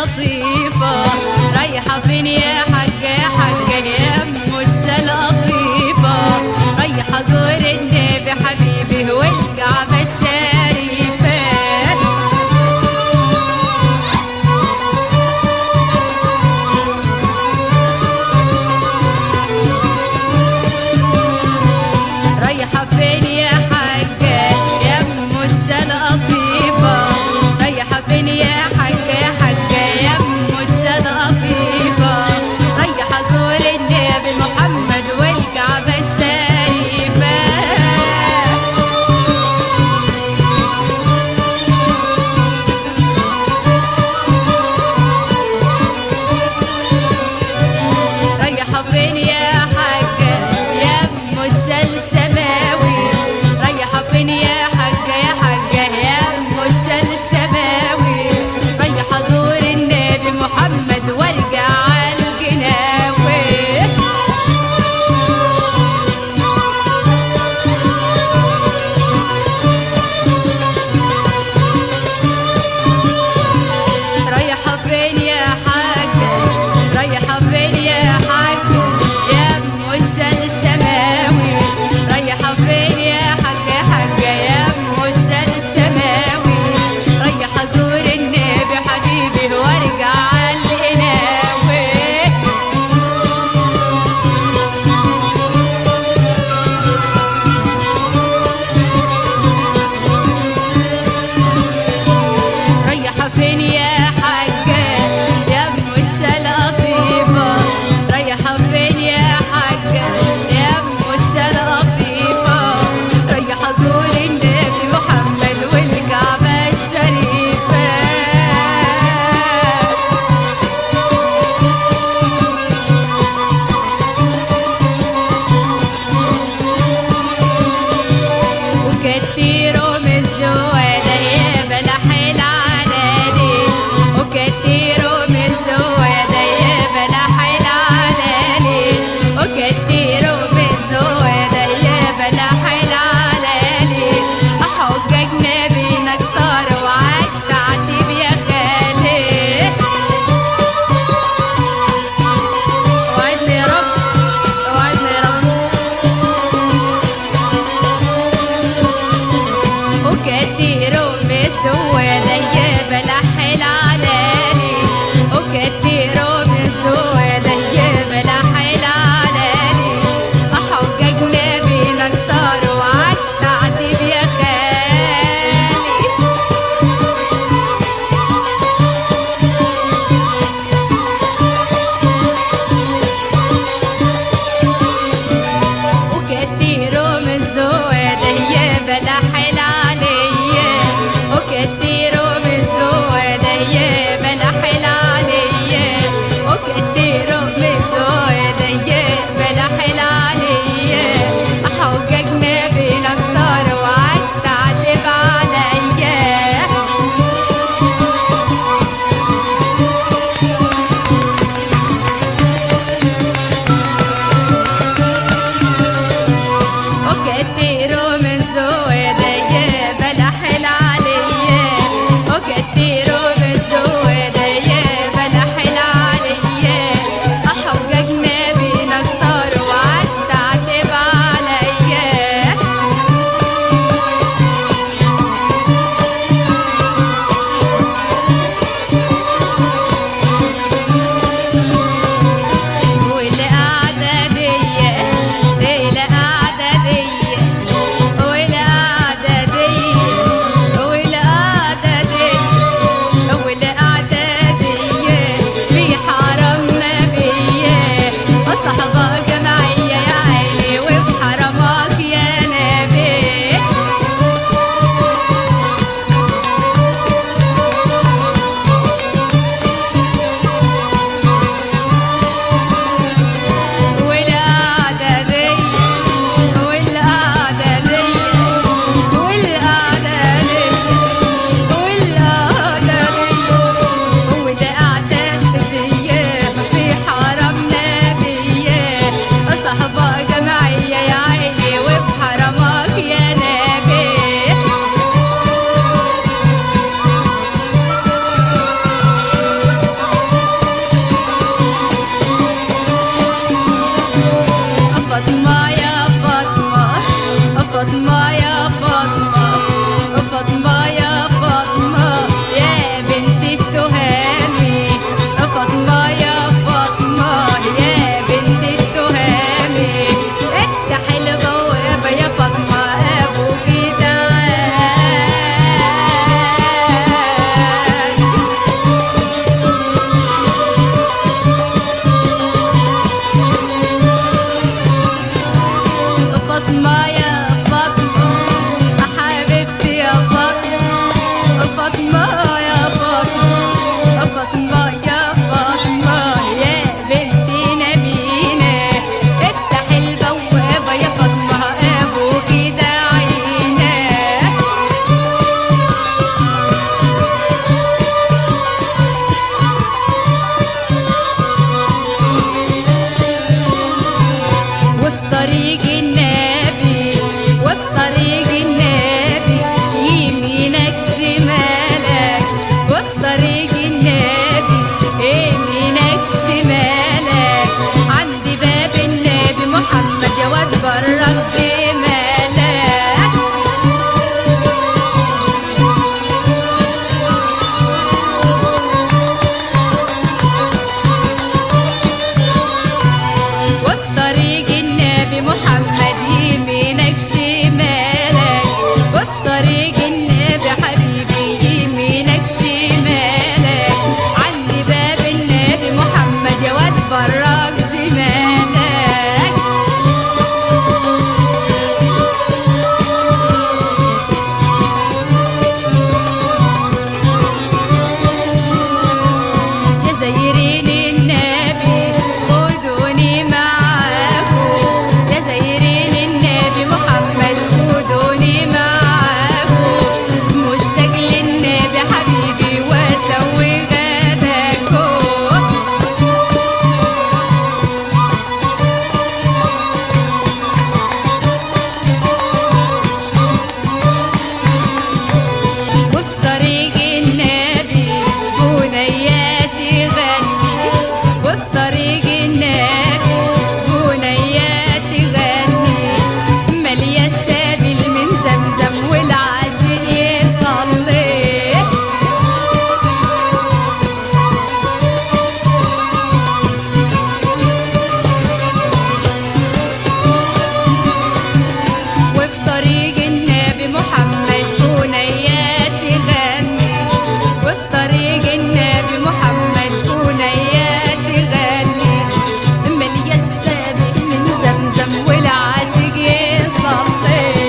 لطيفة رايحة فين يا حاجة يا حاجة يا أم الشلطيفة رايحة زور النبي حبيبي والكعبة الشريفة رايحة فين يا حاجة يا أم الشلطيفة رايحة فين يا حاجة يا حاجة يا أم الشلطيفة رايحة زور النبي محمد والكعبة الشريفة رايحة فين يا حاجة يا أم السماوي رايحة فين يا حاجة يا حاجة يا أم السماوي رايحة زور النبي محمد وارجع على الجناوي رايحة فين يا حاجة رايحة فين يا حاجة يا أم السماوي رايحة فين يا حاجة يا حاجة يا أم السماوي رايحة زور النبي حبيبي وارجع على القناوي رايحة فين يا حاجة يا أم الشلطيفة رايحة فين يا حاجة يا أم الشلطيفة رايحة زور النبي محمد والكعبة الشريفة وكتيروا من الزوالة يا بلح العلالي وكتيروا من الزوالة يا بلح العلالي وكتيروا من الزوالة يا بلح العلالي أحج أجنبي نكتر وعد تعتب يا خالي وعدني يا رب وعدني يا رب وكتيروا بالسوالة يا بلح العلالي وكتيروا بالسوالة يا بلح العلالي أحج أجنبي نكتر وعد تعتب يا خالي وكتيروا من الزوادة يا بلح العلية وكتيروا من الزوادة يا بلح العلية وكتيروا من الزوادة فاطمة يا فاطمة حبيبتي يا فاطمة فاطمة يا فاطمة فاطمة يا فاطمة يا بنت نبينا افتح البوابة يا فاطمة ابوكي داعينا وفي طريق النبي وفي طريق النبي يمينك شمالك وفي طريق النبي يمينك شمالك عند باب النبي محمد يا واد برك جمالك وفي طريق النبي محمد يمينك شمالك وفي طريق النبي حبيبي يمينك شمالك عند باب النبي محمد يا واد براك جمالك يا زايرين النبي خدوني معاكم يا زايرين النبي محمد خدوني معاكم مشتاق للنبي حبيبي واسوي غداكم وفي طريق النبي بنياتي غني وفي طريق النبي بنياتي غني مالية السبيل من زمزم والعاشق يصلي وفي طريق النبي محمد بنيات تغني وفي طريق النبي محمد بنيات تغني مالية السبيل من زمزم والعاشق يصلي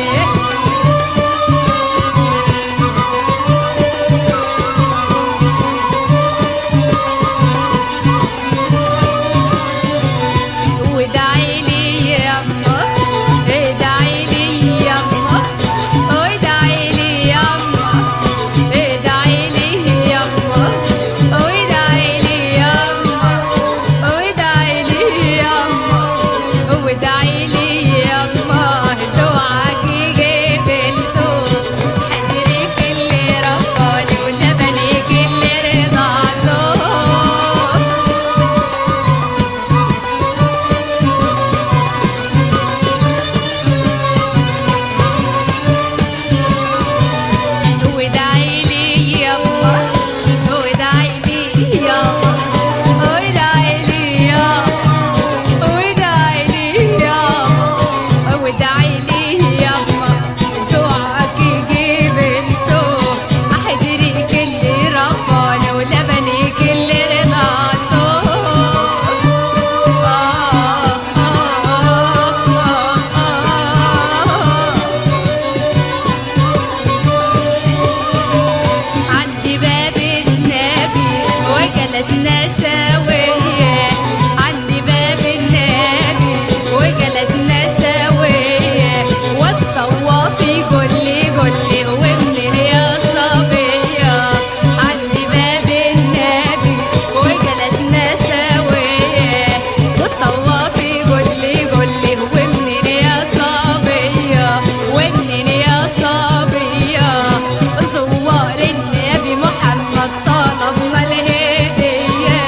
وادعي لي يما ادعي لي يما وادعي لي يما ادعي لي يما وادعي لي يما وادعي لي يما وادعي لي يما دعاك قبلته حجرك اللي رفضني ولبنك اللي رضعته وادعي لي يما وادعي لي يما وادعي لي يما وادعي لي يما وادعي لي يما دعاك جبلته احجرك اللي رفعني ولبنك اللي رضعته آه آه آه آه عند باب النبي وجلسنا سوية عند باب النبي وجلسنا سوية والطوافي قولي قولي ومنين يا صبية عند باب النبي وجلسنا سوية والطوافي قولي قولي ومنين يا صبية ومنين يا صبية زوار النبي محمد طلبنا الهدية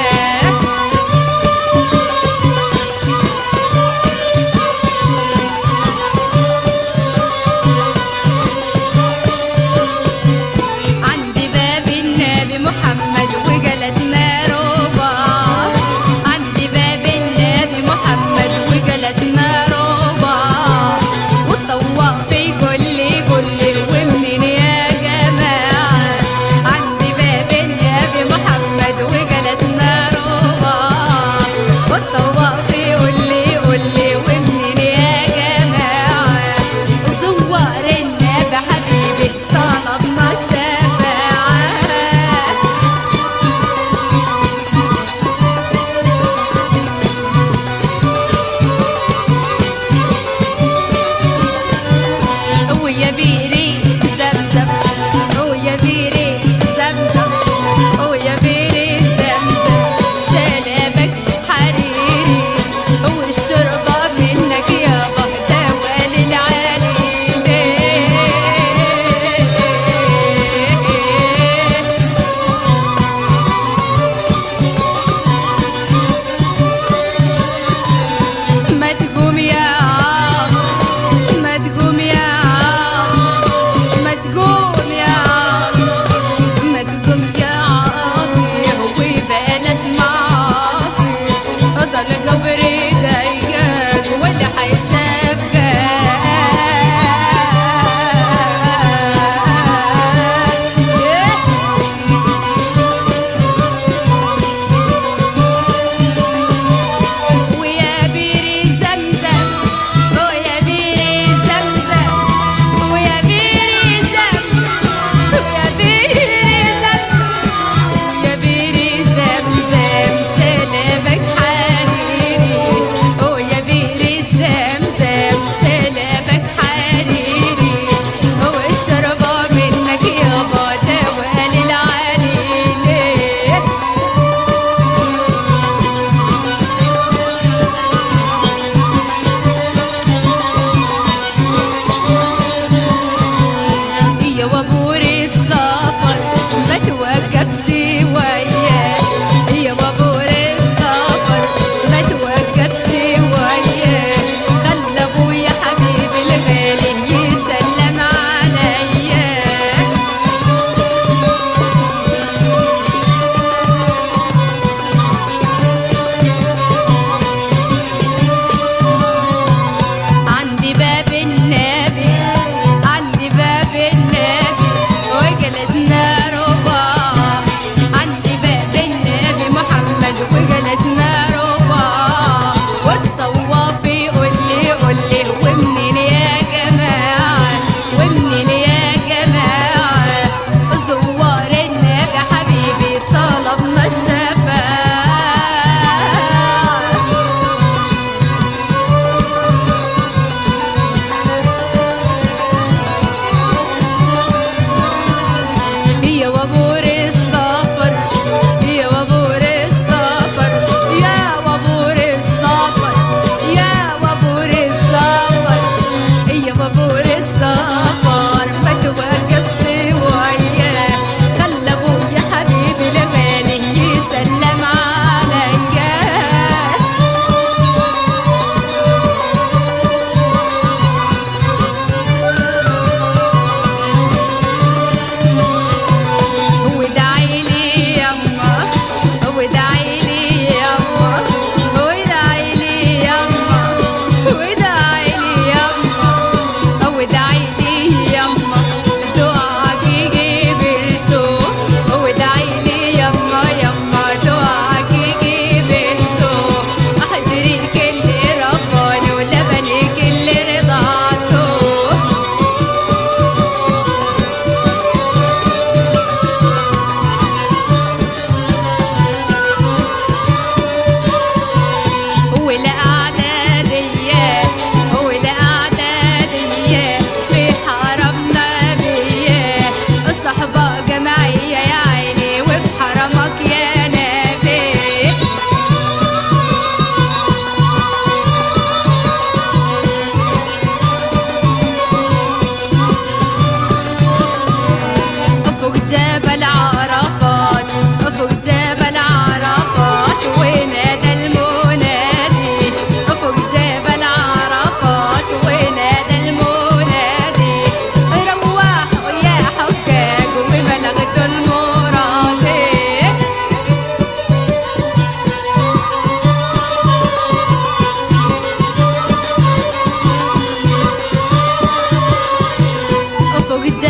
عند باب النبي محمد وجلسنا ربع عند باب النبي محمد وجلسنا ربع والطواف في كل كل ومنين يا جماعة عند باب النبي محمد وجلسنا ربع والطواف في قولي قولي ومنين يا جماعة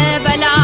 جبل